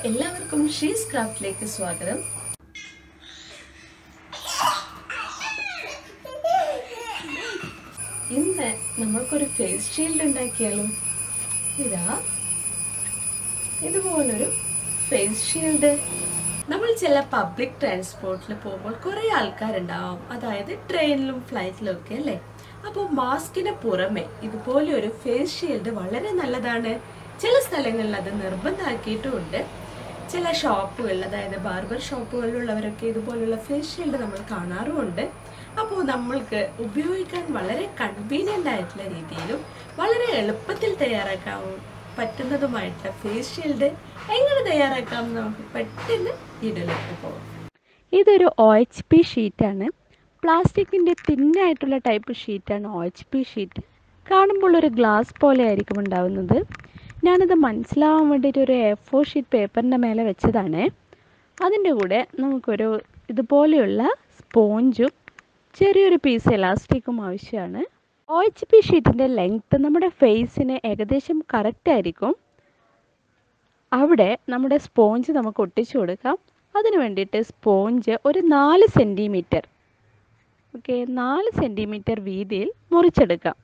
എല്ലാവർക്കും ഷീസ് ക്രാഫ്റ്റിലേക്ക് സ്വാഗതം ഇന്ന് നമ്മൾക്കൊരു ഫേസ് ഷീൽഡ് ഉണ്ടാക്കിയാലോ ഇതാ ഇതുപോലൊരു ഫേസ് ഷീൽഡ് നമ്മൾ ചില പബ്ലിക് ട്രാൻസ്പോർട്ടിൽ പോകുമ്പോൾ കുറെ ആൾക്കാരുണ്ടാവും അതായത് ട്രെയിനിലും ഫ്ലൈറ്റിലും ഒക്കെ അല്ലേ അപ്പോൾ മാസ്കിന് പുറമെ ഇതുപോലെ ഒരു ഫേസ് ഷീൽഡ് വളരെ നല്ലതാണ് ചില സ്ഥലങ്ങളിൽ അത് നിർബന്ധമാക്കിയിട്ടുമുണ്ട് ചില ഷോപ്പുകളിൽ അതായത് ബാർബർ ഷോപ്പുകളിലുള്ളവരൊക്കെ ഇതുപോലുള്ള ഫേസ് ഷീൽഡ് നമ്മൾ കാണാറുമുണ്ട് അപ്പോൾ നമ്മൾക്ക് ഉപയോഗിക്കാൻ വളരെ കൺവീനിയൻ്റ് ആയിട്ടുള്ള രീതിയിലും വളരെ എളുപ്പത്തിൽ തയ്യാറാക്കാൻ പറ്റുന്നതുമായിട്ടുള്ള ഫേസ് ഷീൽഡ് എങ്ങനെ തയ്യാറാക്കാം എന്ന് നമുക്ക് പെട്ടെന്ന് വീഡിയോയിലേക്ക് പോകാം ഇതൊരു ഒ എച്ച് പി ഷീറ്റാണ് പ്ലാസ്റ്റിക്കിൻ്റെ തിന്നായിട്ടുള്ള ടൈപ്പ് ഷീറ്റാണ് ഒ എച്ച് പി ഷീറ്റ് കാണുമ്പോൾ ഒരു ഗ്ലാസ് പോലെ ആയിരിക്കും ഉണ്ടാവുന്നത് ഞാനത് മനസ്സിലാവാൻ വേണ്ടിയിട്ട് ഒരു എ ഫോർ ഷീറ്റ് പേപ്പറിൻ്റെ മേലെ വെച്ചതാണ് അതിൻ്റെ കൂടെ നമുക്കൊരു ഇതുപോലെയുള്ള സ്പോഞ്ചും ചെറിയൊരു പീസ് എലാസ്റ്റിക്കും ആവശ്യമാണ് ഒ എച്ച് പി ഷീറ്റിൻ്റെ ലെങ്ത്ത് നമ്മുടെ ഫേസിന് ഏകദേശം കറക്റ്റ് ആയിരിക്കും അവിടെ നമ്മുടെ സ്പോഞ്ച് നമുക്ക് ഒട്ടിച്ചു കൊടുക്കാം അതിന് വേണ്ടിയിട്ട് സ്പോഞ്ച് ഒരു നാല് സെൻറ്റിമീറ്റർ ഓക്കെ നാല് സെൻറ്റിമീറ്റർ വീതിയിൽ മുറിച്ചെടുക്കാം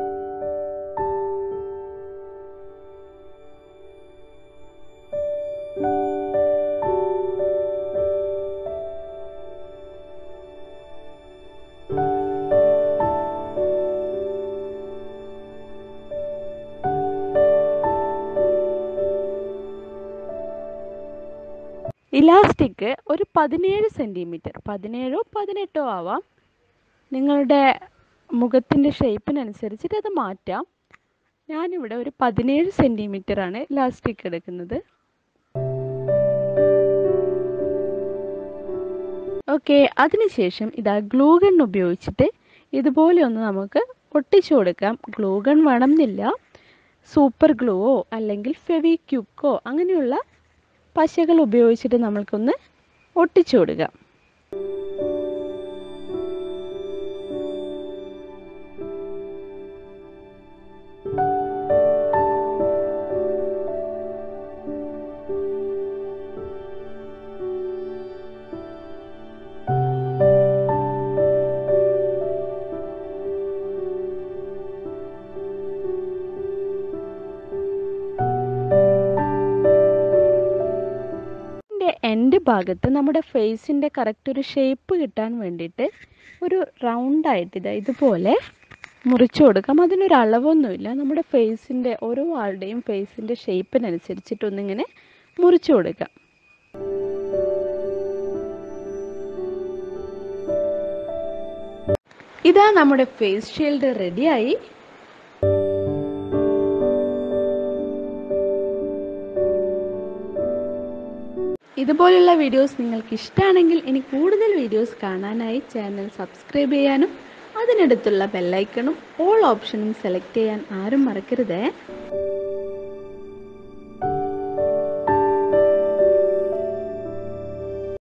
ഇലാസ്റ്റിക് ഒരു പതിനേഴ് സെൻറ്റിമീറ്റർ പതിനേഴോ പതിനെട്ടോ ആവാം നിങ്ങളുടെ മുഖത്തിൻ്റെ ഷേപ്പിനനുസരിച്ചിട്ട് അത് മാറ്റാം ഞാനിവിടെ ഒരു പതിനേഴ് സെൻറ്റിമീറ്റർ ആണ് ഇലാസ്റ്റിക് എടുക്കുന്നത് ഓക്കെ അതിനുശേഷം ഇതാ ഗ്ലൂ ഗൺ ഉപയോഗിച്ചിട്ട് ഇതുപോലെ ഒന്ന് നമുക്ക് ഒട്ടിച്ചു കൊടുക്കാം ഗ്ലൂ ഗൺ വേണമെന്നില്ല സൂപ്പർ ഗ്ലൂവോ അല്ലെങ്കിൽ ഫെവി ക്യുക്കോ അങ്ങനെയുള്ള പശകൾ ഉപയോഗിച്ചിട്ട് നമ്മൾക്കൊന്ന് ഒട്ടിച്ചു കൊടുക്കാം ഇതിൻ്റെ എൻഡ് ഭാഗത്ത് നമ്മുടെ ഫേസിൻ്റെ കറക്റ്റ് ഒരു ഷേപ്പ് കിട്ടാൻ വേണ്ടിയിട്ട് ഒരു റൗണ്ടായിട്ട് ഇതാ ഇതുപോലെ മുറിച്ചു കൊടുക്കാം അതിനൊരു അളവൊന്നുമില്ല നമ്മുടെ ഫേസിൻ്റെ ഓരോ ആളുടെയും ഫേസിൻ്റെ ഷേപ്പിനനുസരിച്ചിട്ടൊന്നിങ്ങനെ മുറിച്ചു കൊടുക്കാം ഇതാ നമ്മുടെ ഫേസ് ഷീൽഡ് റെഡിയായി ഇതുപോലുള്ള വീഡിയോസ് നിങ്ങൾക്ക് ഇഷ്ടമാണെങ്കിൽ ഇനി കൂടുതൽ വീഡിയോസ് കാണാനായി ചാനൽ സബ്സ്ക്രൈബ് ചെയ്യാനും അതിനടുത്തുള്ള ബെല്ലൈക്കണും ഓൾ ഓപ്ഷനും സെലക്ട് ചെയ്യാൻ ആരും മറക്കരുതേ